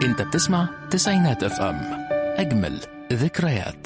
انت بتسمع تسعينات اف ام اجمل ذكريات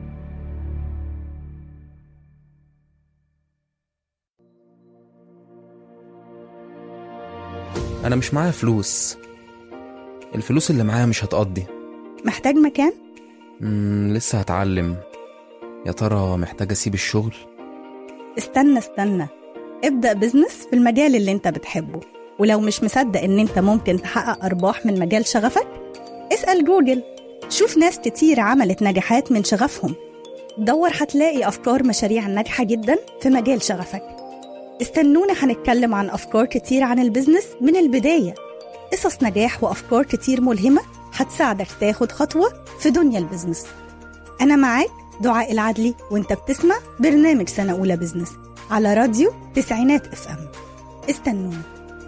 أنا مش معايا فلوس الفلوس اللي معايا مش هتقضي محتاج مكان؟ مم لسه هتعلم يا ترى محتاج أسيب الشغل استنى استنى ابدأ بزنس في المجال اللي انت بتحبه ولو مش مصدق ان انت ممكن تحقق أرباح من مجال شغفك اسأل جوجل شوف ناس كتير عملت نجاحات من شغفهم دور هتلاقي أفكار مشاريع ناجحة جدا في مجال شغفك استنونا هنتكلم عن أفكار كتير عن البزنس من البداية قصص نجاح وأفكار كتير ملهمة هتساعدك تاخد خطوة في دنيا البزنس أنا معاك دعاء العدلي وانت بتسمع برنامج سنة أولى بزنس على راديو تسعينات اف ام استنونا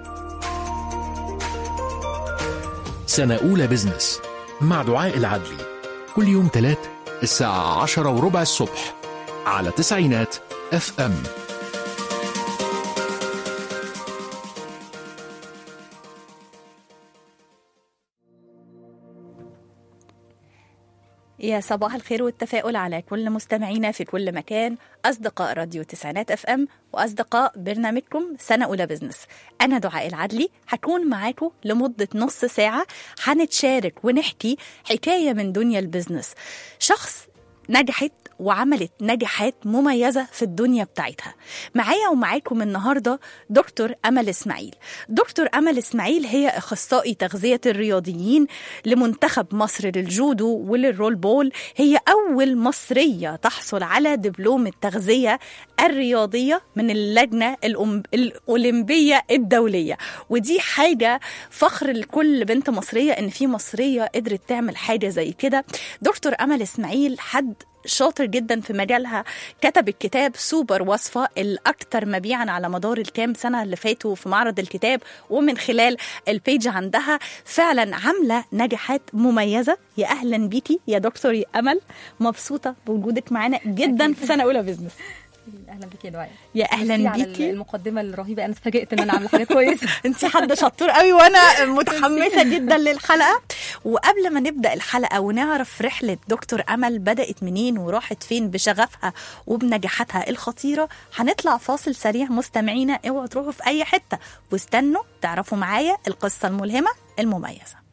سنة أولى بزنس مع دعاء العدلي كل يوم تلات الساعة عشرة وربع الصبح على تسعينات اف ام يا صباح الخير والتفاؤل على كل مستمعينا في كل مكان أصدقاء راديو تسعينات اف ام وأصدقاء برنامجكم سنة أولى بزنس أنا دعاء العدلي هكون معاكم لمدة نص ساعة هنتشارك ونحكي حكاية من دنيا البزنس شخص نجحت وعملت نجاحات مميزة في الدنيا بتاعتها معايا ومعاكم النهاردة دكتور أمل إسماعيل دكتور أمل إسماعيل هي أخصائي تغذية الرياضيين لمنتخب مصر للجودو وللرول بول هي أول مصرية تحصل على دبلوم التغذية الرياضية من اللجنة الأم... الأولمبية الدولية ودي حاجة فخر لكل بنت مصرية إن في مصرية قدرت تعمل حاجة زي كده دكتور أمل إسماعيل حد شاطر جدا في مجالها كتب الكتاب سوبر وصفة الأكثر مبيعا على مدار الكام سنة اللي فاتوا في معرض الكتاب ومن خلال البيج عندها فعلا عاملة نجاحات مميزة يا أهلا بيكي يا دكتور يا أمل مبسوطة بوجودك معانا جدا في سنة أولى بزنس اهلا بيكي يا دعاء يا أهلا ميرسي على بيكي المقدمه الرهيبه انا اتفاجئت ان انا عامله حاجه كويسه انت حد شطور قوي وانا متحمسه جدا للحلقه وقبل ما نبدا الحلقه ونعرف رحله دكتور امل بدات منين وراحت فين بشغفها وبنجاحاتها الخطيره هنطلع فاصل سريع مستمعينا اوعوا تروحوا في اي حته واستنوا تعرفوا معايا القصه الملهمه المميزه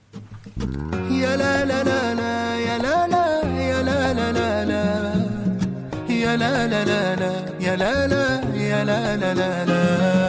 يا لا لا لا لا يا لا لا يا لا لا لا لا يا لا لا لا لا يا لا لا يا لا لا لا لا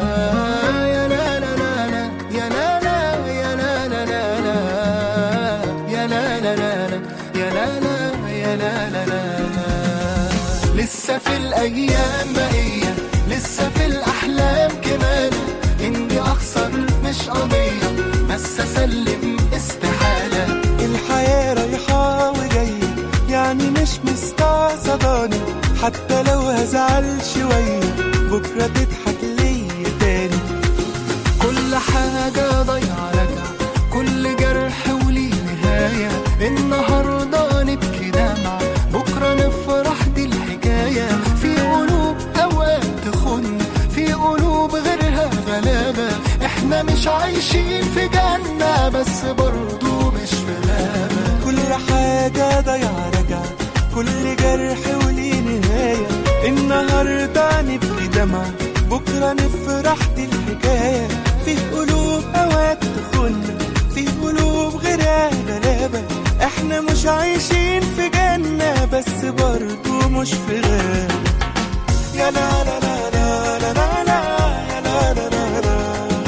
يا لا لا لا لا يا لا لا يا لا لا لا لا يا لا لا لا لا يا لا لا يا لا لا لا لا لسه في الايام بقيه لسه في الاحلام كمان اني اخسر مش قضيه بس اسلم استحاله الحياة رايحة وجاية يعني مش مستعصباني حتى لو هزعل شوية بكرة تضحك ليا تاني كل حاجة ضايعة راجعة كل جرح وليه نهاية النهاردة نبكي دمعة بكرة نفرح دي الحكاية في قلوب أوقات تخن في قلوب غيرها غلابة احنا مش عايشين في جنة بس برضو مش في غابة كل حاجة ضايعة راجعة كل جرح وليه نهاية النهاردة نبكي دمعة بكرة نفرح دي الحكاية في قلوب أوقات تخن في قلوب غيرها غلابة احنا مش عايشين في جنة بس برضو مش في غابة يا لا لا لا لا لا لا لا يا لا لا لا لا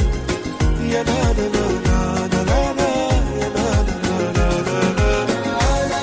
يا لا لا لا لا لا لا لا يا لا لا لا لا لا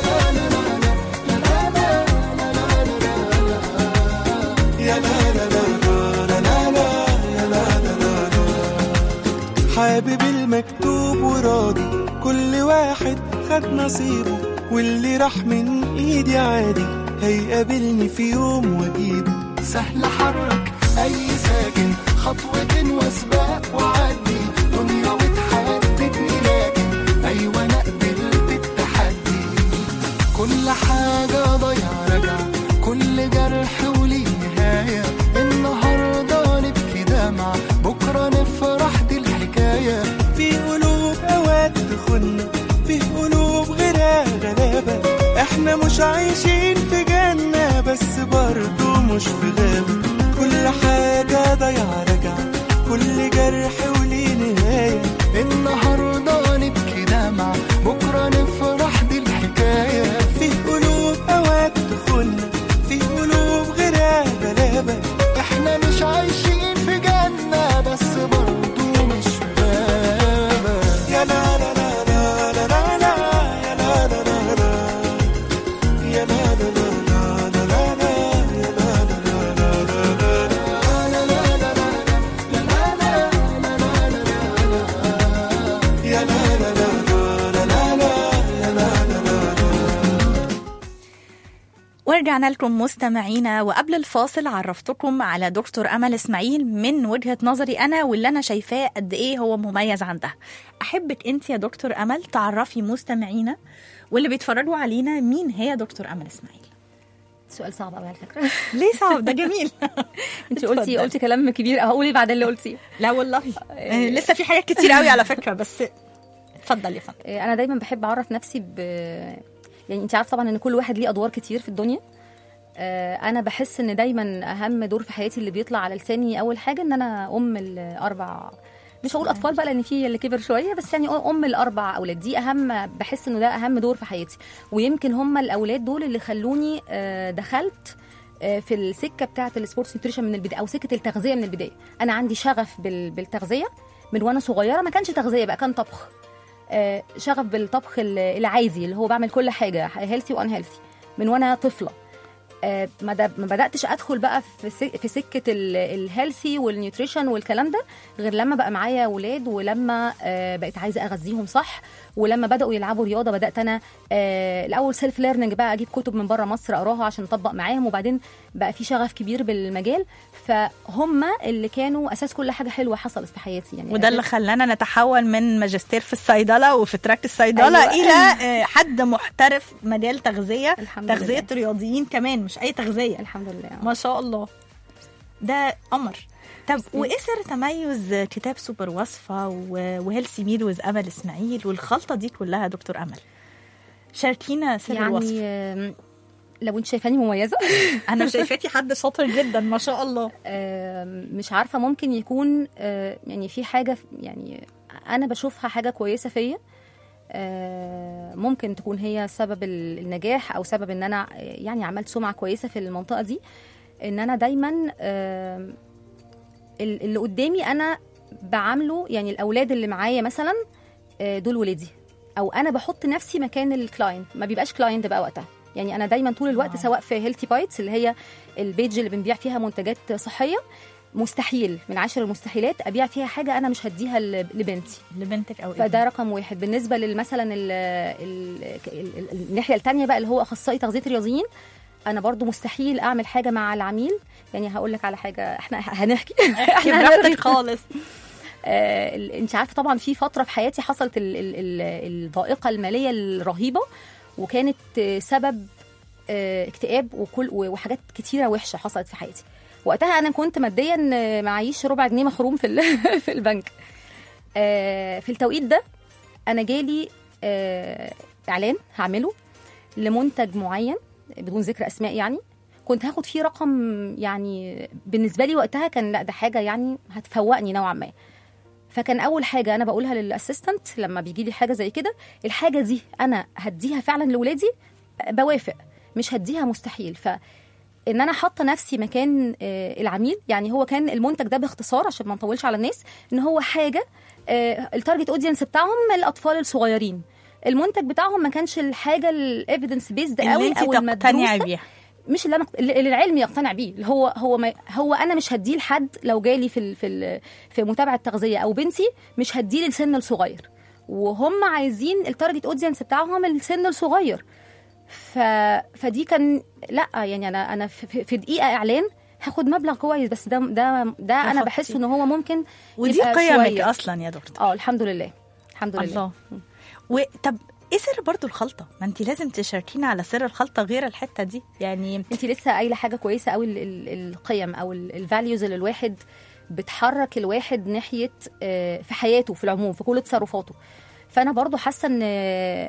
يا لا لا لا لا لا لا يا لا لا لا لا حابب المكتوب وراضي كل واحد خد نصيبه واللي راح من ايدي عادي هيقابلني في يوم واجيبه سهل حرك اي ساكن خطوة وسباق وعدي دنيا وتحددني لكن ايوه انا قبلت التحدي كل حاجة ضايعة راجعة كل جرح وليه نهاية النهاردة نبكي دمعة بكرة نفرح دي الحكاية في قلوب اوقات تخن مش عايشين في جنة بس برضو مش في غابة كل حاجة ضايعة راجعة كل جرح وليه نهاية النهارده نبكي دمع بكره نفرح دي الحكايه في قلوب أوقات تخنا في قلوب غيرها غلابة احنا مش عايشين في جنه بس برضو مش في غابه يا لا لا لا لا لا لا لا يا لا لا لا لا يا لا لا لا لا لا لا يا لا لا لا لا لا يا لا لا لا لا لا لا يا لا لا لا ورجعنا لكم مستمعينا وقبل الفاصل عرفتكم على دكتور امل اسماعيل من وجهه نظري انا واللي انا شايفاه قد ايه هو مميز عندها احبك انت يا دكتور امل تعرفي مستمعينا واللي بيتفرجوا علينا مين هي دكتور امل اسماعيل سؤال صعب قوي على فكره ليه صعب ده جميل انت قلتي اتفضل. قلتي كلام كبير هقول ايه بعد اللي قلتيه لا والله آه، لسه في حاجات كتير قوي على فكره بس اتفضل يا فندم انا دايما بحب اعرف نفسي ب يعني انت عارفه طبعا ان كل واحد ليه ادوار كتير في الدنيا آه، انا بحس ان دايما اهم دور في حياتي اللي بيطلع على لساني اول حاجه ان انا ام الاربع مش هقول اطفال بقى لان في اللي كبر شويه بس يعني ام الاربع اولاد دي اهم بحس انه ده اهم دور في حياتي ويمكن هم الاولاد دول اللي خلوني آه، دخلت آه، في السكه بتاعه السبورتس نيوتريشن من البدايه او سكه التغذيه من البدايه انا عندي شغف بال- بالتغذيه من وانا صغيره ما كانش تغذيه بقى كان طبخ آه، شغف بالطبخ ال- العادي اللي هو بعمل كل حاجه هيلثي وان هيلثي من وانا طفله آه، ما د- ما بداتش ادخل بقى في سك- في سكه الهيلثي والنيوتريشن والكلام ده غير لما بقى معايا اولاد ولما آه، بقيت عايزه اغذيهم صح ولما بداوا يلعبوا رياضه بدات انا آه، الاول سيلف ليرنينج بقى اجيب كتب من بره مصر اقراها عشان اطبق معاهم وبعدين بقى في شغف كبير بالمجال فهم اللي كانوا اساس كل حاجه حلوه حصلت في حياتي يعني وده اللي أساس- خلانا نتحول من ماجستير في الصيدله وفي تراك الصيدله أيوة. الى آه، حد محترف مجال تغذيه الحمد تغذيه لله. رياضيين كمان مش اي تغذيه الحمد لله ما شاء الله ده قمر طب وايه سر تميز كتاب سوبر وصفه و- وهيلثي ميل ويز امل اسماعيل والخلطه دي كلها يا دكتور امل شاركينا سر يعني الوصفه آم، لو انت شايفاني مميزه انا شايفاكي حد شاطر جدا ما شاء الله آم، مش عارفه ممكن يكون آه، يعني في حاجه في- يعني انا بشوفها حاجه كويسه فيا آه، ممكن تكون هي سبب ال- النجاح او سبب ان انا آه، يعني عملت سمعه كويسه في المنطقه دي ان انا دايما آم، ال- اللي قدامي انا بعامله يعني الاولاد اللي معايا مثلا آه، دول ولادي او انا بحط نفسي مكان الكلاينت ما بيبقاش كلاينت بقى وقتها يعني انا دايما طول الوقت واو. سواء في هيلثي بايتس اللي هي البيج اللي بنبيع فيها منتجات صحيه مستحيل من عشر المستحيلات ابيع فيها حاجه انا مش هديها ل- لبنتي لبنتك او فده ابنك. رقم واحد بالنسبه للمثلا ال ال ال ال الناحيه الثانيه بقى اللي هو اخصائي تغذيه رياضيين انا برضو مستحيل اعمل حاجه مع العميل يعني هقول لك على حاجه احنا هنحكي احكي احنا هنرغي براحتك خالص آه، ال- انت عارفه طبعا في فتره في حياتي حصلت ال- ال- ال- الضائقه الماليه الرهيبه وكانت آه، سبب آه، اكتئاب وكل وحاجات كتيره وحشه حصلت في حياتي وقتها انا كنت ماديا آه، معيش ربع جنيه مخروم في ال- في البنك آه، في التوقيت ده انا جالي آه، اعلان هعمله لمنتج معين بدون ذكر اسماء يعني كنت هاخد فيه رقم يعني بالنسبه لي وقتها كان لا ده حاجه يعني هتفوقني نوعا ما فكان اول حاجه انا بقولها للاسيستنت لما بيجي لي حاجه زي كده الحاجه دي انا هديها فعلا لاولادي بوافق مش هديها مستحيل ف ان انا حاطه نفسي مكان آه، العميل يعني هو كان المنتج ده باختصار عشان ما نطولش على الناس ان هو حاجه آه، التارجت اودينس بتاعهم الاطفال الصغيرين المنتج بتاعهم ما كانش الحاجه الايفيدنس بيزد اللي قوي انت او تقتنعي المدروسه بيها مش اللي انا اللي العلم يقتنع بيه اللي هو هو ما هو انا مش هديه لحد لو جالي في ال في ال في متابعه تغذيه او بنتي مش هديه للسن الصغير وهم عايزين التارجت اودينس بتاعهم السن الصغير ف فدي كان لا يعني انا انا في, في دقيقه اعلان هاخد مبلغ كويس بس ده ده ده انا خطي. بحس ان هو ممكن ودي يبقى قيمك شوية. اصلا يا دكتور اه الحمد لله الحمد لله الله وطب ايه سر برضو الخلطه ما انت لازم تشاركينا على سر الخلطه غير الحته دي يعني انت لسه قايله حاجه كويسه قوي ال- ال- القيم او الفاليوز اللي الواحد بتحرك الواحد ناحيه آه، في حياته في العموم في كل تصرفاته فانا برضو حاسه ان آه،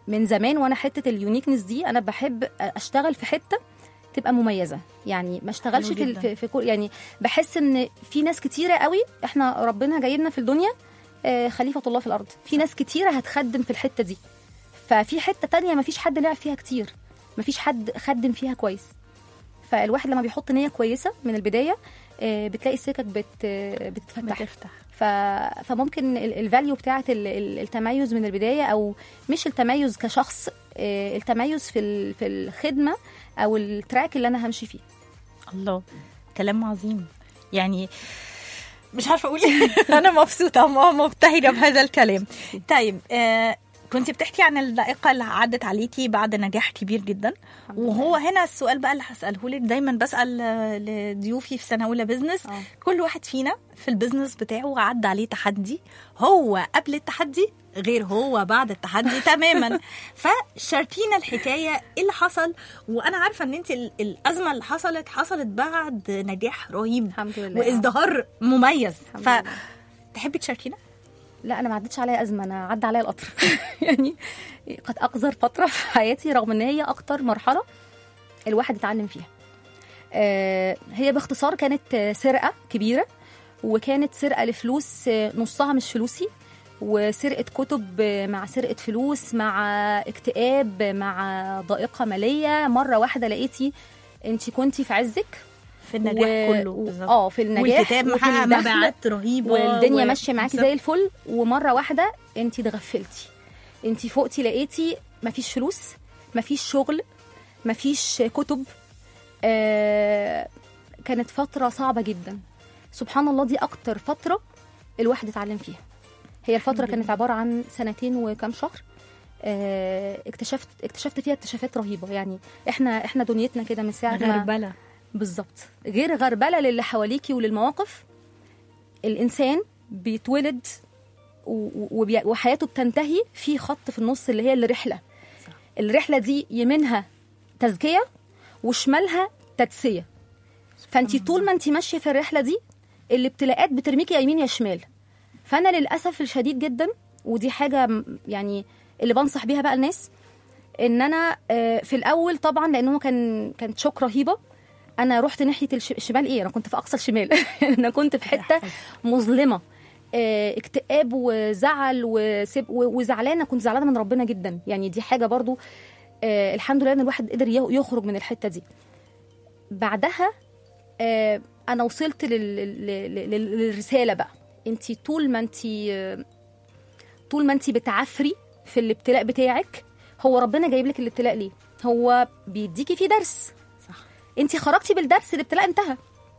من زمان وانا حته اليونيكنس دي انا بحب اشتغل في حته تبقى مميزه يعني ما اشتغلش حلو في جداً. في, في كل يعني بحس ان في ناس كتيره قوي احنا ربنا جايبنا في الدنيا آه، خليفه الله في الارض في ناس كتيره هتخدم في الحته دي ففي حته تانية ما فيش حد لعب فيها كتير ما فيش حد خدم فيها كويس فالواحد لما بيحط نيه كويسه من البدايه آه، بتلاقي السكك بت آه، بتتفتح بتفتح ف... فممكن الفاليو بتاعه ال- ال- التميز من البدايه او مش التميز كشخص آه، التميز في ال- في الخدمه او التراك اللي انا همشي فيه الله كلام عظيم يعني مش عارفه اقول إيه. انا مبسوطه م- مبتهجه بهذا الكلام طيب آه كنت بتحكي عن الذائقه اللي عدت عليكي بعد نجاح كبير جدا وهو هنا السؤال بقى اللي هساله لك دايما بسال آه، لضيوفي في سنه اولى بزنس آه. كل واحد فينا في البزنس بتاعه عدى عليه تحدي هو قبل التحدي غير هو بعد التحدي تماما فشاركينا الحكايه ايه اللي حصل وانا عارفه ان انت ال- الازمه اللي حصلت حصلت بعد نجاح رهيب الحمد لله وازدهار مميز الحمد لله. فتحبي تشاركينا لا انا ما عدتش عليا ازمه انا عدى عليا القطر يعني قد اقذر فتره في حياتي رغم ان هي اكتر مرحله الواحد اتعلم فيها آه، هي باختصار كانت آه، سرقه كبيره وكانت سرقه لفلوس آه، نصها مش فلوسي وسرقه كتب آه، مع سرقه فلوس مع اكتئاب مع ضائقه ماليه مره واحده لقيتي انت كنتي في عزك في النجاح و- كله و- بالظبط. اه في النجاح والكتاب وفي محقق الدخل مبيعات رهيبه والدنيا و- ماشيه معاكي زي الفل ومره واحده انت اتغفلتي انت فوقتي لقيتي مفيش فلوس مفيش شغل مفيش كتب آه كانت فتره صعبه جدا سبحان الله دي اكتر فتره الواحد اتعلم فيها هي الفتره كانت عباره عن سنتين وكام شهر آه اكتشفت اكتشفت فيها اكتشافات رهيبه يعني احنا احنا دنيتنا كده من ساعه ما غربله بالظبط غير غربله للي حواليكي وللمواقف الانسان بيتولد و- و- وبي- وحياته بتنتهي في خط في النص اللي هي الرحله الرحله دي يمينها تزكيه وشمالها تدسيه فانت طول ما انت ماشيه في الرحله دي الابتلاءات بترميكي يا يمين يا شمال فانا للاسف الشديد جدا ودي حاجه م- يعني اللي بنصح بيها بقى الناس ان انا آه، في الاول طبعا لان هو كان كانت شوك رهيبه انا رحت ناحيه الش- الشمال ايه انا كنت في اقصى الشمال انا كنت في حته مظلمه آه، اكتئاب وزعل وسب و- وزعلانه كنت زعلانه من ربنا جدا يعني دي حاجه برضو آه، الحمد لله ان الواحد قدر يه- يخرج من الحته دي بعدها آه، انا وصلت لل- لل- لل- للرساله بقى انت طول ما انت طول ما انت بتعفري في الابتلاء بتاعك هو ربنا جايب لك الابتلاء ليه هو بيديكي فيه درس صح. انت خرجتي بالدرس الابتلاء انتهى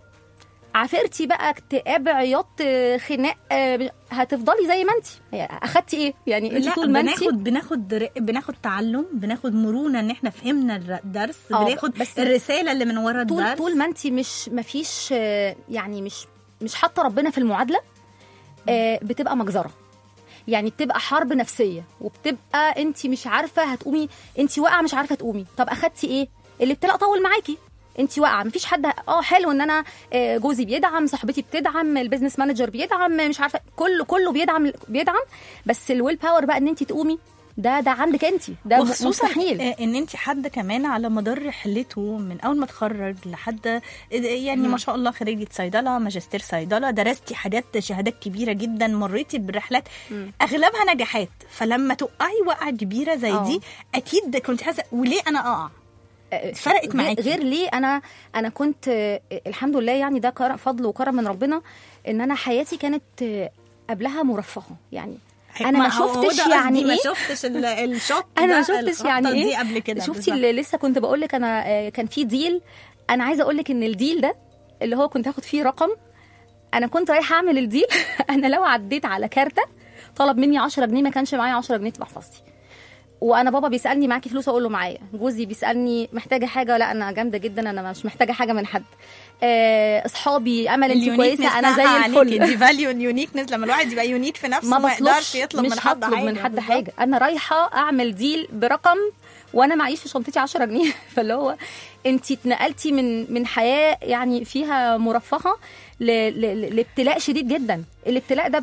عافرتي بقى اكتئاب عياط آه، خناق آه، هتفضلي زي ما انت اخدتي ايه يعني انت لا طول ما انت بناخد بناخد ر- بناخد تعلم بناخد مرونه ان احنا فهمنا الر- الدرس آه، بناخد بس الرساله اللي من ورا طول الدرس طول ما انت مش مفيش آه، يعني مش مش حاطه ربنا في المعادله آه، بتبقى مجزره يعني بتبقى حرب نفسيه وبتبقى انت مش عارفه هتقومي انت واقعه مش عارفه تقومي طب اخدتي ايه الابتلاء طول معاكي انت واقعه مفيش حد اه حلو ان انا آه، جوزي بيدعم صاحبتي بتدعم البيزنس مانجر بيدعم مش عارفه كله كله بيدعم بيدعم بس الويل باور بقى ان انت تقومي ده ده عندك انت ده م- وخصوصا مستحيل آه، ان انت حد كمان على مدار رحلته من اول ما اتخرج لحد آه، يعني ما شاء الله خريجه صيدله ماجستير صيدله درستي حاجات شهادات كبيره جدا مريتي برحلات مم. اغلبها نجاحات فلما تقعي وقعه كبيره زي آه. دي اكيد كنت حاسه وليه انا اقع فرقت غير- معاكي. غير ليه انا انا كنت آه، الحمد لله يعني ده كرم فضل وكرم من ربنا ان انا حياتي كانت آه، قبلها مرفهه يعني انا ما هو- هو شفتش ده قصدي، يعني ما ايه شفتش ال- الشوت انا ما ده، شفتش الخبطة يعني دي ايه قبل كده شفتي بالظبط. اللي لسه كنت بقول لك انا آه، كان في ديل انا عايزه اقول لك ان الديل ده اللي هو كنت هاخد فيه رقم انا كنت رايحه اعمل الديل انا لو عديت على كارته طلب مني 10 جنيه ما كانش معايا 10 جنيه في محفظتي وانا بابا بيسالني معاكي فلوس اقول له معايا جوزي بيسالني محتاجه حاجه لا انا جامده جدا انا مش محتاجه حاجه من حد آه، اصحابي امل انت اليونيكنس كويسه انا زي بتاعها عليكي، الفل دي فاليو اليونيكنس لما الواحد يبقى يونيك في نفسه ما ما بطلبش يقدرش يطلب مش من حد هطلب حاجه من حد بالظبط. حاجه انا رايحه اعمل ديل برقم وانا معيش في شنطتي 10 جنيه فاللي هو انت اتنقلتي من من حياه يعني فيها مرفهه ل- ل- ل- لابتلاء شديد جدا الابتلاء ده بقى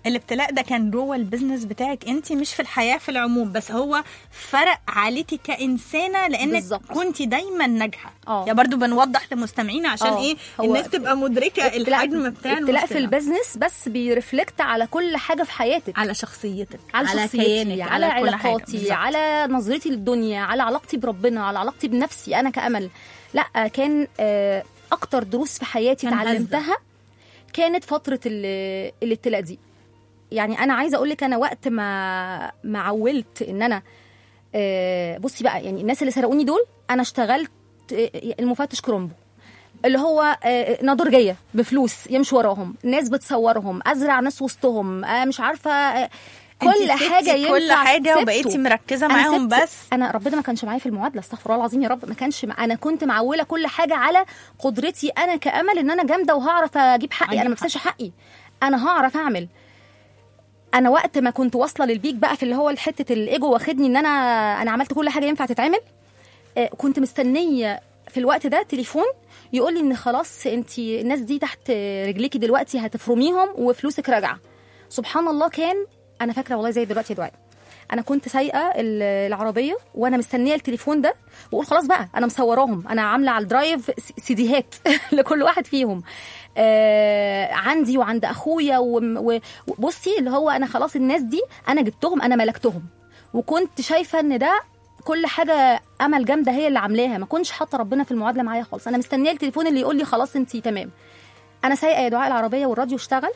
الابتلاء ده كان جوه البيزنس بتاعك انت مش في الحياه في العموم بس هو فرق عليكي كانسانه لانك بالظبط. كنت دايما ناجحه اه. يا برضو بنوضح لمستمعينا عشان اه. ايه هو الناس تبقى مدركه ابتلاء- الحجم بتاع ابتلاء في المشكلة. البيزنس بس بيرفلكت على كل حاجه في حياتك على شخصيتك على, على شخصيتي كيانك على, على كل حاجة. علاقاتي بالظبط. على نظرتي للدنيا على علاقتي بربنا على علاقتي بنفسي انا كامل لا كان آه، اكتر دروس في حياتي كان اتعلمتها كانت فتره ال- الابتلاء دي يعني انا عايزه اقول لك انا وقت ما ما عولت ان انا آه، بصي بقى يعني الناس اللي سرقوني دول انا اشتغلت آه، المفتش كرومبو اللي هو آه، نضرجيه بفلوس يمشي وراهم ناس بتصورهم ازرع ناس وسطهم آه، مش عارفه آه، انت كل سبتي حاجه ينفع كل حاجه سبته. وبقيتي مركزه أنا معاهم سبت- بس انا ربنا ما كانش معايا في المعادله استغفر الله العظيم يا رب ما كانش مع... انا كنت معوله كل حاجه على قدرتي انا كامل ان انا جامده وهعرف اجيب حقي أجيب انا ما بسيبش حقي انا هعرف اعمل انا وقت ما كنت واصله للبيك بقى في اللي هو حته الايجو واخدني ان انا انا عملت كل حاجه ينفع تتعمل آه، كنت مستنيه في الوقت ده تليفون يقول لي ان خلاص انت الناس دي تحت رجليكي دلوقتي هتفرميهم وفلوسك راجعه سبحان الله كان انا فاكره والله زي دلوقتي يا دعاء انا كنت سايقه ال- العربيه وانا مستنيه التليفون ده واقول خلاص بقى انا مصوراهم انا عامله على الدرايف س- سيديهات لكل واحد فيهم آه عندي وعند اخويا وم- و- وبصي اللي هو انا خلاص الناس دي انا جبتهم انا ملكتهم وكنت شايفه ان ده كل حاجه امل جامده هي اللي عاملاها ما كنتش حاطه ربنا في المعادله معايا خالص انا مستنيه التليفون اللي يقول لي خلاص انت تمام انا سايقه يا دعاء العربيه والراديو اشتغل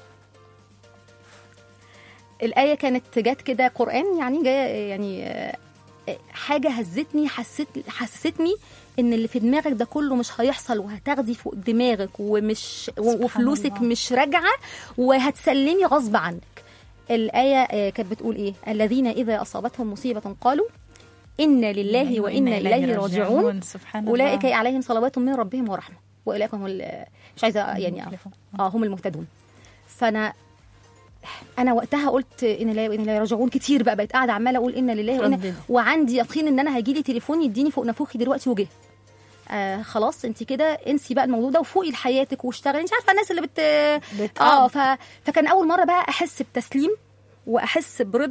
الآية كانت جت كده قرآن يعني جاية يعني آه، آه، حاجة هزتني حسيت حسستني إن اللي في دماغك ده كله مش هيحصل وهتاخدي فوق دماغك ومش و- وفلوسك الله. مش راجعة وهتسلمي غصب عنك الآية آه، كانت بتقول إيه الذين إذا أصابتهم مصيبة قالوا إنا لله وإنا إليه راجعون سبحان أولئك الله. عليهم صلوات من ربهم ورحمة وأولئك هم ال- مش عايزة يعني اه هم المهتدون فانا انا وقتها قلت ان لا وان لا راجعون كتير بقى بقيت قاعده عماله اقول ان لله وإن رددي. وعندي يقين ان انا هيجي لي تليفون يديني فوق نافوخي دلوقتي وجه آه خلاص انت كده انسي بقى الموضوع ده وفوقي لحياتك واشتغلي انت عارفه الناس اللي بت بت- اه ف... فكان اول مره بقى احس بتسليم واحس برضا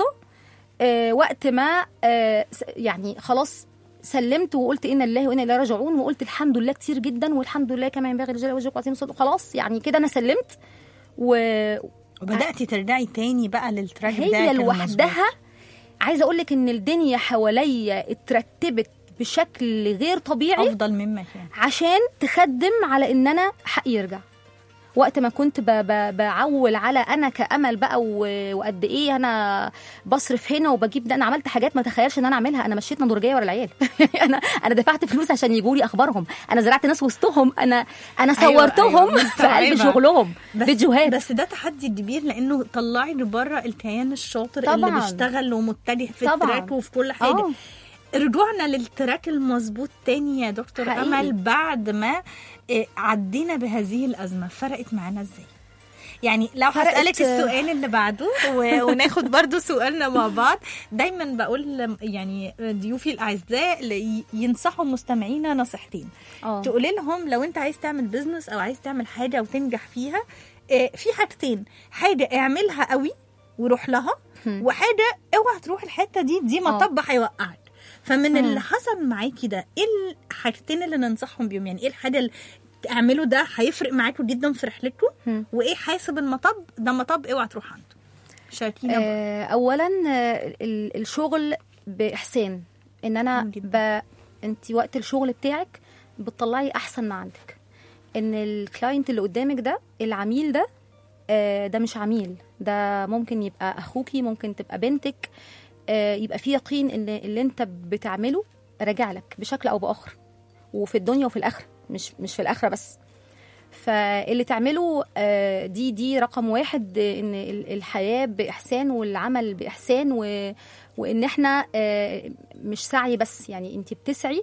آه وقت ما آه س- يعني خلاص سلمت وقلت ان لله وانا اليه راجعون وقلت الحمد لله كتير جدا والحمد لله كما ينبغي لجلال وجهك وعظيم صدق خلاص يعني كده انا سلمت و... وبداتي ترجعي تاني بقى للتراك ده هي كان لوحدها مظبوط. عايزه اقول لك ان الدنيا حواليا اترتبت بشكل غير طبيعي افضل مما كان عشان تخدم على ان انا حقي يرجع وقت ما كنت ب ب بعول على انا كامل بقى و- وقد ايه انا بصرف هنا وبجيب ده انا عملت حاجات ما تخيلش ان انا اعملها انا مشيت نضرجيه ورا العيال انا انا دفعت فلوس عشان يجوا لي اخبارهم انا زرعت ناس وسطهم انا انا أيوة، صورتهم أيوة، في قلب مستوعبة. شغلهم بس فيديوهات بس ده تحدي كبير لانه طلعي لبره الكيان الشاطر اللي طبعاً. بيشتغل ومتجه في طبعاً. التراك وفي كل حاجه آه. رجوعنا للتراك المظبوط تاني يا دكتور حقيقي. امل بعد ما آه، عدينا بهذه الازمه فرقت معانا ازاي يعني لو فرقت- هسألك السؤال اللي بعده و- وناخد برضو سؤالنا مع بعض دايما بقول يعني ضيوفي الأعزاء ل- ينصحوا مستمعينا نصيحتين اه تقولي لهم لو انت عايز تعمل بزنس او عايز تعمل حاجه وتنجح فيها آه، في حاجتين حاجه اعملها قوي وروح لها هم. وحاجه اوعى تروح الحته دي دي اه. مطب هيوقعك فمن هم. اللي حصل معاكي ده ايه الحاجتين اللي ننصحهم بيهم يعني ايه الحاجه اللي تعملوا ده هيفرق معاكم جدا في رحلتكم هم. وايه حاسب المطب ده مطب اوعى تروح عنده شاركينا بقى. آه، اولا آه، ال- الشغل باحسان ان انا مهم جدا. ب... انت وقت الشغل بتاعك بتطلعي احسن ما عندك ان الكلاينت اللي قدامك ده العميل ده آه، ده مش عميل ده ممكن يبقى اخوكي ممكن تبقى بنتك آه، يبقى في يقين ان اللي انت بتعمله راجع لك بشكل او باخر وفي الدنيا وفي الاخره مش مش في الاخره بس فاللي تعمله آه، دي دي رقم واحد آه، ان ال- الحياه باحسان والعمل باحسان و وان احنا آه، مش سعي بس يعني انت بتسعي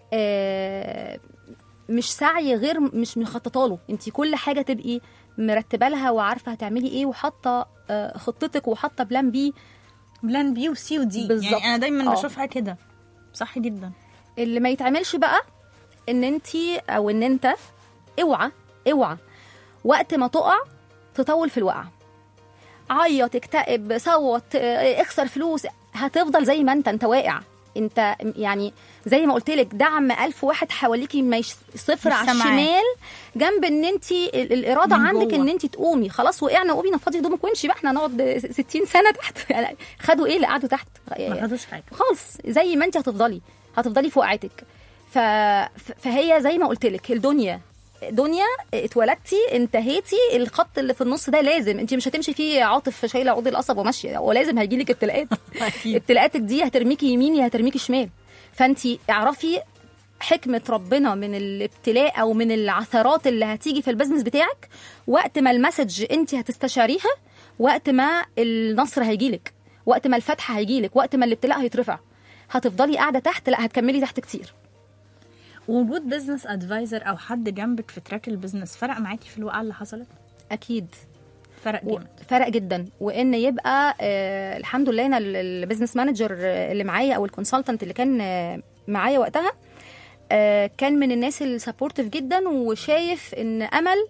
آه، مش سعي غير مش مخططه له انت كل حاجه تبقي مرتبه لها وعارفه هتعملي ايه وحاطه آه، خطتك وحاطه بلان بي بلان بي وسي ودي بالظبط. يعني انا دايما اه. بشوفها كده صح جدا اللي ما يتعملش بقى ان انت او ان انت اوعى اوعى وقت ما تقع تطول في الوقعه عيط اكتئب صوت آه، اخسر فلوس هتفضل زي ما انت انت واقع انت يعني زي ما قلت لك دعم ألف واحد حواليكي ما يش- صفر مش على سامعاك. الشمال جنب ان انت ال- الاراده من عندك جوه. ان انت تقومي خلاص وقعنا قومي نفضي هدومك وامشي بقى احنا هنقعد 60 سنه تحت يعني خدوا ايه اللي قعدوا تحت ما خدوش حاجه خالص زي ما انت هتفضلي هتفضلي في وقعتك ف... ف- فهي زي ما قلت لك الدنيا دنيا اتولدتي انتهيتي الخط اللي في النص ده لازم انت مش هتمشي فيه عاطف شايله عود القصب وماشيه ولازم هيجي لك ابتلاءات أكيد. ابتلاءاتك دي هترميكي يمين يا هترميكي شمال فانت اعرفي حكمة ربنا من الابتلاء أو من العثرات اللي هتيجي في البزنس بتاعك وقت ما المسج أنت هتستشعريها وقت ما النصر هيجيلك وقت ما الفتح هيجيلك وقت ما الابتلاء هيترفع هتفضلي قاعدة تحت لا هتكملي تحت كتير وجود بزنس ادفايزر او حد جنبك في تراك البزنس فرق معاكي في الوقعه اللي حصلت أكيد فرق و- جامد فرق جدا وان يبقى آه الحمد لله انا ال- البيزنس مانجر آه، اللي معايا او الكونسلتنت اللي كان آه، معايا وقتها آه كان من الناس السبورتيف جدا وشايف ان امل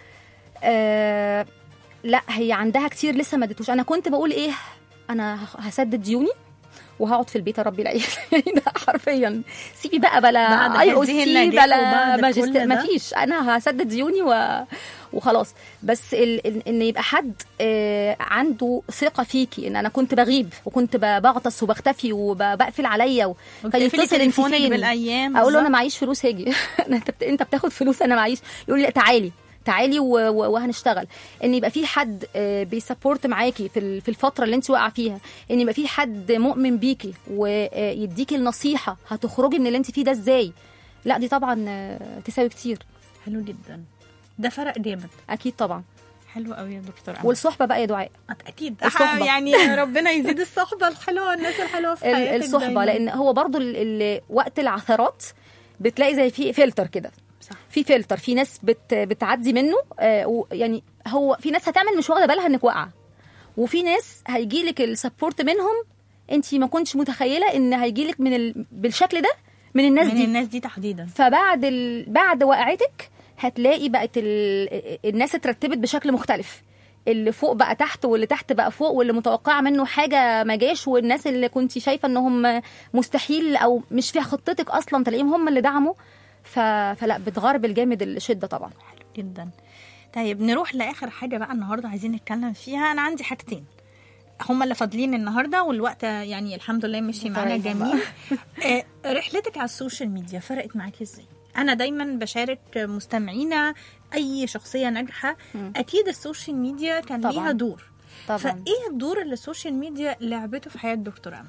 آه لا هي عندها كتير لسه ما اديتوش انا كنت بقول ايه انا هخ- هسدد ديوني وهقعد في البيت اربي العيال يعني ده حرفيا سيبي بقى بلا بعد اي او هذه سي النجاح بلا وبعد كل ماجستير ده. ما فيش انا هسدد ديوني و... وخلاص بس ال... ال- ان يبقى حد آه، عنده ثقه فيكي ان انا كنت بغيب وكنت ب- بغطس وبختفي وبقفل عليا و... وبتقفلي فيتصل انت تليفونك فين بالايام اقول له انا بالظبط. معيش فلوس هاجي انت بت- انت بتاخد فلوس انا معيش يقول لي لا تعالي تعالي و- و- وهنشتغل ان يبقى في حد آه، بيسبورت معاكي في ال- في الفتره اللي انت واقعه فيها ان يبقى في حد مؤمن بيكي ويديكي النصيحه هتخرجي من اللي انت فيه ده ازاي لا دي طبعا آه، تساوي كتير حلو جدا ده فرق جامد اكيد طبعا حلو قوي يا دكتور أمل. والصحبه بقى يا دعاء اكيد الصحبة. يعني ربنا يزيد الصحبه الحلوه الناس الحلوه في ال- حياتك الصحبه دايماً. لان هو برضو ال- ال- وقت العثرات بتلاقي زي في فلتر كده صح. في فلتر في ناس بت بتعدي منه آه و- يعني هو في ناس هتعمل مش واخده بالها انك واقعه وفي ناس هيجيلك السبورت منهم انت ما كنتش متخيله ان هيجيلك من ال... بالشكل ده من الناس من دي الناس دي تحديدا فبعد ال... بعد وقعتك هتلاقي بقت ال... الناس اترتبت بشكل مختلف اللي فوق بقى تحت واللي تحت بقى فوق واللي متوقعه منه حاجه ما جاش والناس اللي كنت شايفه انهم مستحيل او مش في خطتك اصلا تلاقيهم هم اللي دعموا ف... فلا بتغرب الجامد الشده طبعا حلو جدا طيب نروح لاخر حاجه بقى النهارده عايزين نتكلم فيها انا عندي حاجتين هما اللي فاضلين النهارده والوقت يعني الحمد لله مشي معانا طيب. جميل آه، رحلتك على السوشيال ميديا فرقت معاكي ازاي انا دايما بشارك مستمعينا اي شخصيه ناجحه اكيد السوشيال ميديا كان طبعاً. ليها دور طبعا فايه الدور اللي السوشيال ميديا لعبته في حياه دكتور امل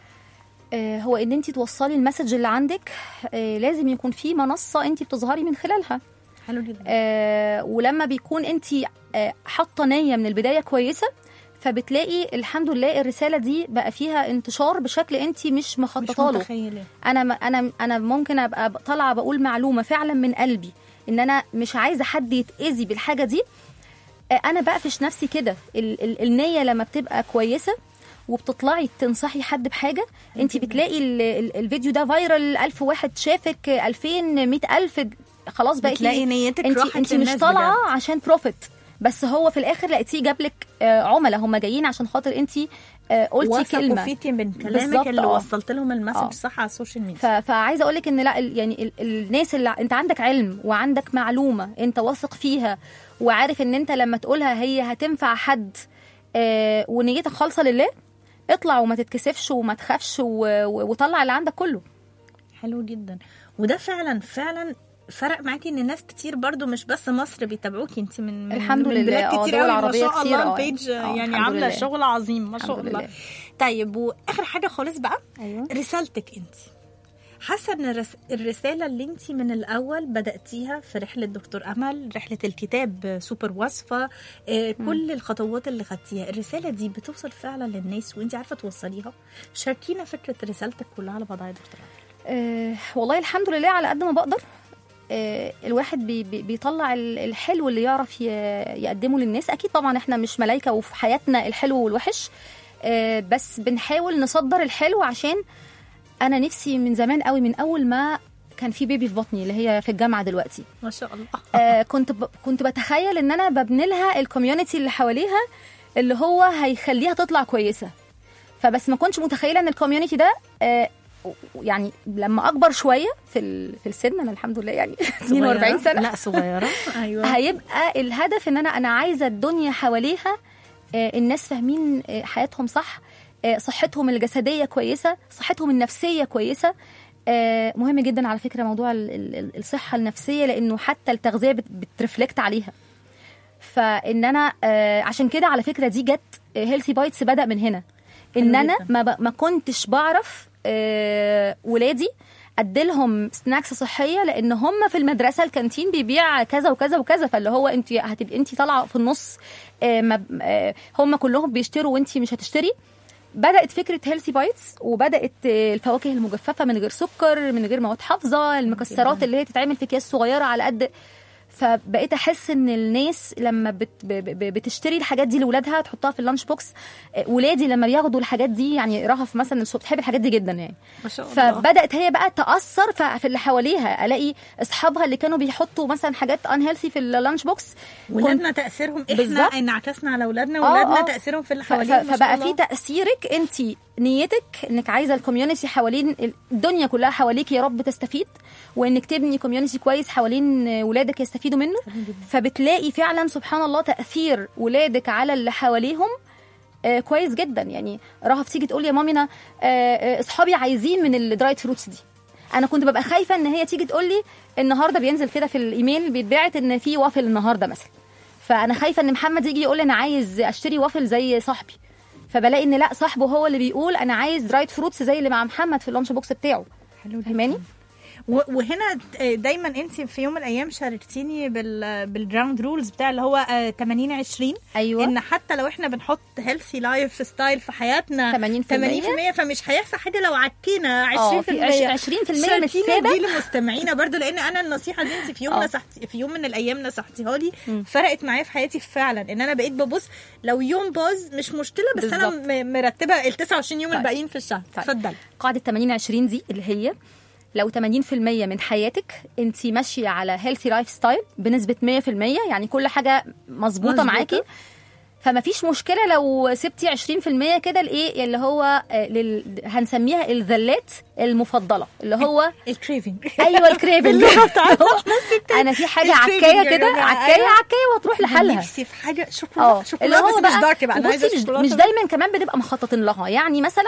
آه، هو ان انت توصلي المسج اللي عندك آه، لازم يكون في منصه انت بتظهري من خلالها حلو جدا آه ولما بيكون انت آه حاطه نيه من البدايه كويسه فبتلاقي الحمد لله الرساله دي بقى فيها انتشار بشكل انت مش مش مخططه له متخيله انا انا انا ممكن ابقى طالعه بقول معلومه فعلا من قلبي ان انا مش عايزه حد يتاذي بالحاجه دي آه، انا بقفش نفسي كده ال- ال- النيه لما بتبقى كويسه وبتطلعي تنصحي حد بحاجه انت بتلاقي ال- ال- الفيديو ده فايرال ألف واحد شافك 2000 100000 خلاص بقيتي بتلاقي نيتك انت راحت انت مش للناس طالعه بجد. عشان بروفيت بس هو في الاخر لقيتيه جاب لك آه، عملاء هم جايين عشان خاطر انت آه، قلتي وثقوا كلمه فيكي من كلامك بالظبط، اللي آه. وصلت لهم المسج آه. صح على السوشيال ميديا ف... فعايزه اقول لك ان لا ال- يعني ال... الناس اللي انت عندك علم وعندك معلومه انت واثق فيها وعارف ان انت لما تقولها هي هتنفع حد آه ونيتك خالصه لله اطلع وما تتكسفش وما تخافش و... و... وطلع اللي عندك كله حلو جدا وده فعلا فعلا فرق معاكي ان ناس كتير برضو مش بس مصر بيتابعوكي انت من من الحمد من لله، بلاد آه، كتير دول قوي ما عربية شاء كتير، الله آه، البيج آه، يعني الحمد عامله لله. شغل عظيم ما شاء الحمد الله لله. طيب واخر حاجه خالص بقى ايوه رسالتك انت حاسه ان الرس... الرساله اللي انت من الاول بداتيها في رحله دكتور امل رحله الكتاب سوبر وصفه آه، كل الخطوات اللي خدتيها الرساله دي بتوصل فعلا للناس وانت عارفه توصليها شاركينا فكره رسالتك كلها على بعضها يا دكتور أمل. آه والله الحمد لله على قد ما بقدر آه الواحد بي بي بيطلع ال- الحلو اللي يعرف ي- يقدمه للناس اكيد طبعا احنا مش ملايكه وفي حياتنا الحلو والوحش آه بس بنحاول نصدر الحلو عشان انا نفسي من زمان قوي من اول ما كان في بيبي في بطني اللي هي في الجامعه دلوقتي ما شاء الله آه كنت ب... كنت بتخيل ان انا ببني لها الكوميونتي اللي حواليها اللي هو هيخليها تطلع كويسه فبس ما كنتش متخيله ان الكوميونتي ده آه، يعني لما اكبر شويه في ال- في السن انا الحمد لله يعني 42 سنه لا صغيره ايوه هيبقى الهدف ان انا انا عايزه الدنيا حواليها آه، الناس فاهمين آه، حياتهم صح آه، صحتهم الجسديه كويسه صحتهم النفسيه كويسه آه، مهم جدا على فكره موضوع ال- ال- ال- الصحه النفسيه لانه حتى التغذيه بت- بترفلكت عليها فان انا آه، عشان كده على فكره دي جت هيلثي بايتس بدا من هنا ان حلو انا جداً. ما, ب- ما كنتش بعرف آه، ولادي اديلهم سناكس صحيه لان هم في المدرسه الكانتين بيبيع كذا وكذا وكذا فاللي هو انت هتبقي انت طالعه في النص آه، ما- آه، هم كلهم بيشتروا وانت مش هتشتري بدات فكره هيلثي بايتس وبدات آه، الفواكه المجففه من غير سكر من غير مواد حافظه المكسرات اللي هي تتعمل في اكياس صغيره على قد فبقيت احس ان الناس لما بت ب- ب- بتشتري الحاجات دي لاولادها تحطها في اللانش بوكس آه، ولادي لما بياخدوا الحاجات دي يعني رهف مثلا الصبح بتحب الحاجات دي جدا يعني ما شاء الله فبدات هي بقى تاثر ف- في اللي حواليها الاقي اصحابها اللي كانوا بيحطوا مثلا حاجات ان هيلثي في اللانش بوكس ولادنا تاثيرهم احنا بالظبط. انعكسنا على اولادنا آه، واولادنا آه. تاثيرهم في اللي ف- حوالينا ف- ما شاء فبقى الله. في تاثيرك انت نيتك انك عايزه الكوميونتي حوالين الدنيا كلها حواليك يا رب تستفيد وانك تبني كوميونتي كويس حوالين ولادك يستفيدوا منه فبتلاقي فعلا سبحان الله تاثير ولادك على اللي حواليهم آه كويس جدا يعني رهف تيجي تقول يا مامي انا آه، آه، اصحابي عايزين من الدرايد فروتس دي انا كنت ببقى خايفه ان هي تيجي تقول لي النهارده بينزل كده في الايميل بيتبعت ان في وافل النهارده مثلا فانا خايفه ان محمد يجي يقول لي انا عايز اشتري وافل زي صاحبي فبلاقي ان لا صاحبه هو اللي بيقول انا عايز درايد فروتس زي اللي مع محمد في اللانش بوكس بتاعه حلو جداً. فاهماني و- وهنا دايما انت في يوم من الايام شاركتيني بال بالجراوند رولز بتاع اللي هو آه، 80 20 ايوه ان حتى لو احنا بنحط هيلثي لايف ستايل في حياتنا 80% 80% فمش هيحصل حاجه لو عكينا 20% اه في عش- 20% من شاركينا السابق دي لمستمعينا برضو لان انا النصيحه دي انت في يوم اه. نصحتي في يوم من الايام نصحتيها لي فرقت معايا في حياتي فعلا ان انا بقيت ببص لو يوم باظ مش مشكله بس انا بالظبط. م- مرتبه ال 29 يوم طيب. الباقيين في الشهر طيب. اتفضلي قاعده 80 20 دي اللي هي لو 80% من حياتك انت ماشيه على هيلثي لايف ستايل بنسبه 100% يعني كل حاجه مظبوطه مظبوطة. معاكي فما فيش مشكله لو سبتي 20% كده لايه اللي هو آه، لل... هنسميها الذلات المفضله اللي هو الكريفنج ايوه الكريفنج باللغة بتاعتنا انا في حاجه الكريفنج عكايه يا كده جماعة، عكايه أيوة. عكايه وتروح لحالها نفسي في حاجه اه شوكولاته اللي شوكولاته هو بس بقى مش دارك بقى انا عايزه وبصي مش, شوكولاته مش دايما كمان بنبقى مخططين لها يعني مثلا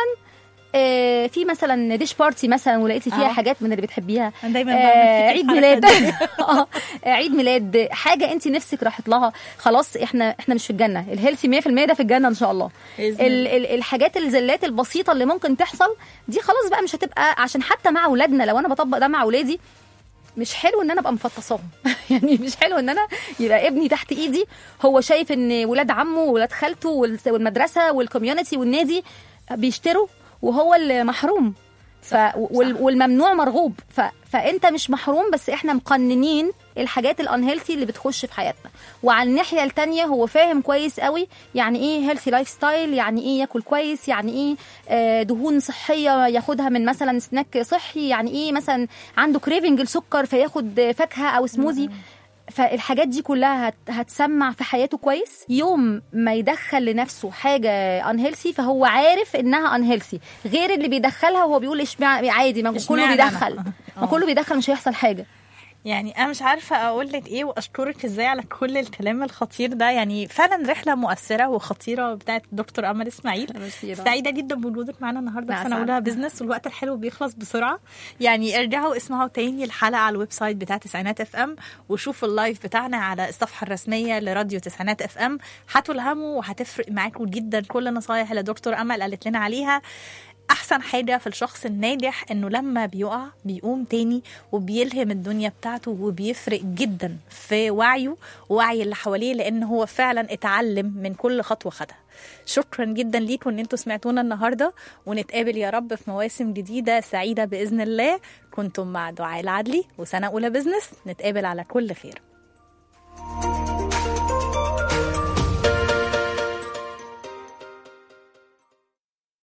آه، في مثلا ديش بارتي مثلا ولقيتي فيها اه. حاجات من اللي بتحبيها أنا دايما آه، بعمل فيك عيد الحركة ميلاد دي. اه عيد ميلاد حاجه انت نفسك راحت لها خلاص احنا احنا مش في الجنه الهيلثي 100% ده في الجنه ان شاء الله بإذن ال ال الحاجات الزلات البسيطه اللي ممكن تحصل دي خلاص بقى مش هتبقى عشان حتى مع اولادنا لو انا بطبق ده مع اولادي مش حلو ان انا ابقى مفطساهم يعني مش حلو ان انا يبقى ابني تحت ايدي هو شايف ان ولاد عمه وولاد خالته وال- والمدرسه والكوميونتي والنادي بيشتروا وهو اللي محروم ف وال- والممنوع مرغوب ف فانت مش محروم بس احنا مقننين الحاجات الانهيلثي اللي بتخش في حياتنا وعلى الناحيه التانية هو فاهم كويس قوي يعني ايه هيلثي لايف ستايل يعني ايه ياكل كويس يعني ايه آه، دهون صحيه ياخدها من مثلا سناك صحي يعني ايه مثلا عنده كريفنج السكر فياخد فاكهه او سموزي فالحاجات دي كلها هت هتسمع في حياته كويس يوم ما يدخل لنفسه حاجه انهيلثي فهو عارف انها انهيلثي غير اللي بيدخلها وهو بيقول اشمعنى عادي ما كله اشمعنى أنا؟ بيدخل ما اه. كله بيدخل مش هيحصل حاجه يعني انا مش عارفه اقول لك ايه واشكرك ازاي على كل الكلام الخطير ده يعني فعلا رحله مؤثره وخطيره بتاعت دكتور امل اسماعيل ميرسي يا رب. سعيده جدا بوجودك معانا النهارده مع في سنه سعادة. اولى بزنس والوقت الحلو بيخلص بسرعه يعني ارجعوا اسمعوا تاني الحلقه على الويب سايت بتاع تسعينات اف ام وشوفوا اللايف بتاعنا على الصفحه الرسميه لراديو تسعينات اف ام هتلهموا وهتفرق معاكم جدا كل النصايح اللي دكتور امل قالت لنا عليها احسن حاجه في الشخص الناجح انه لما بيقع بيقوم تاني وبيلهم الدنيا بتاعته وبيفرق جدا في وعيه ووعي اللي حواليه لان هو فعلا اتعلم من كل خطوه خدها شكرا جدا ليكم ان انتوا سمعتونا النهارده ونتقابل يا رب في مواسم جديده سعيده باذن الله كنتم مع دعاء العدلي وسنه اولى بزنس نتقابل على كل خير